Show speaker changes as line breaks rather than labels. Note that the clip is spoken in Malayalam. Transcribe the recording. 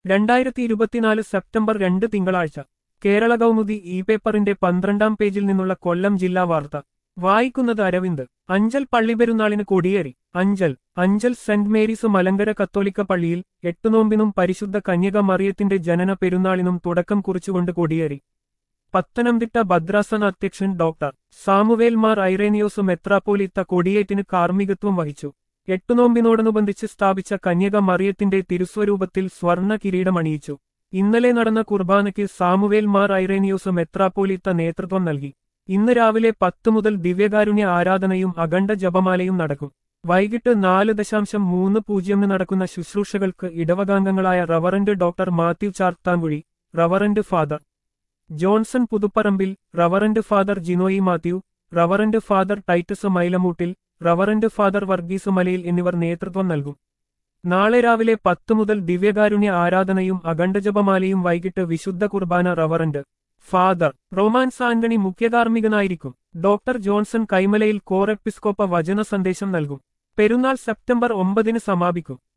രണ്ടായിരത്തി ഇരുപത്തിനാല് സെപ്റ്റംബർ രണ്ട് തിങ്കളാഴ്ച കേരള കൗമുദി ഇ പേപ്പറിന്റെ പന്ത്രണ്ടാം പേജിൽ നിന്നുള്ള കൊല്ലം ജില്ലാ വാർത്ത വായിക്കുന്നത് അരവിന്ദ് അഞ്ചൽ പള്ളിപെരുന്നാളിന് കൊടിയേറി അഞ്ചൽ അഞ്ചൽ സെന്റ് മേരീസ് മലങ്കര കത്തോലിക്ക പള്ളിയിൽ എട്ടുനോമ്പിനും പരിശുദ്ധ കന്യക മറിയത്തിന്റെ ജനന പെരുന്നാളിനും തുടക്കം കുറിച്ചുകൊണ്ട് കൊടിയേറി പത്തനംതിട്ട ഭദ്രാസന അധ്യക്ഷൻ ഡോക്ടർ സാമുവേൽ മാർ ഐറേനിയോസ് മെത്രാപ്പോലിത്ത കൊടിയേറ്റിന് കാർമ്മികത്വം വഹിച്ചു എട്ടുനോമ്പിനോടനുബന്ധിച്ച് സ്ഥാപിച്ച കന്യക മറിയത്തിന്റെ തിരുസ്വരൂപത്തിൽ സ്വർണ്ണ കിരീടമണിയിച്ചു ഇന്നലെ നടന്ന കുർബാനയ്ക്ക് സാമുവേൽ മാർ ഐറേനിയോസ് മെത്രാപ്പോലിത്ത നേതൃത്വം നൽകി ഇന്ന് രാവിലെ പത്ത് മുതൽ ദിവ്യകാരുണ്യ ആരാധനയും അഖണ്ഡ ജപമാലയും നടക്കും വൈകിട്ട് നാല് ദശാംശം മൂന്ന് പൂജ്യമിന് നടക്കുന്ന ശുശ്രൂഷകൾക്ക് ഇടവകാംഗങ്ങളായ reverend doctor Mathew Charthankuzhi reverend father Johnson Puthuparambil reverend father Jinoy Mathew reverend father Titus Mylamoottil reverend father Varghese Malayil എന്നിവർ നേതൃത്വം നൽകും നാളെ രാവിലെ പത്ത് മുതൽ ദിവ്യകാരുണ്യ ആരാധനയും അഖണ്ഡജപമാലയും വൈകിട്ട് വിശുദ്ധ കുർബാന റവറന്റ് ഫാദർ റൊമാൻസ് ആന്റണി മുഖ്യകാർമ്മികനായിരിക്കും ഡോക്ടർ ജോൺസൺ കൈമലയിൽ കോർ എപ്പിസ്കോപ്പ വചന സന്ദേശം നൽകും പെരുന്നാൾ സെപ്റ്റംബർ ഒമ്പതിന് സമാപിക്കും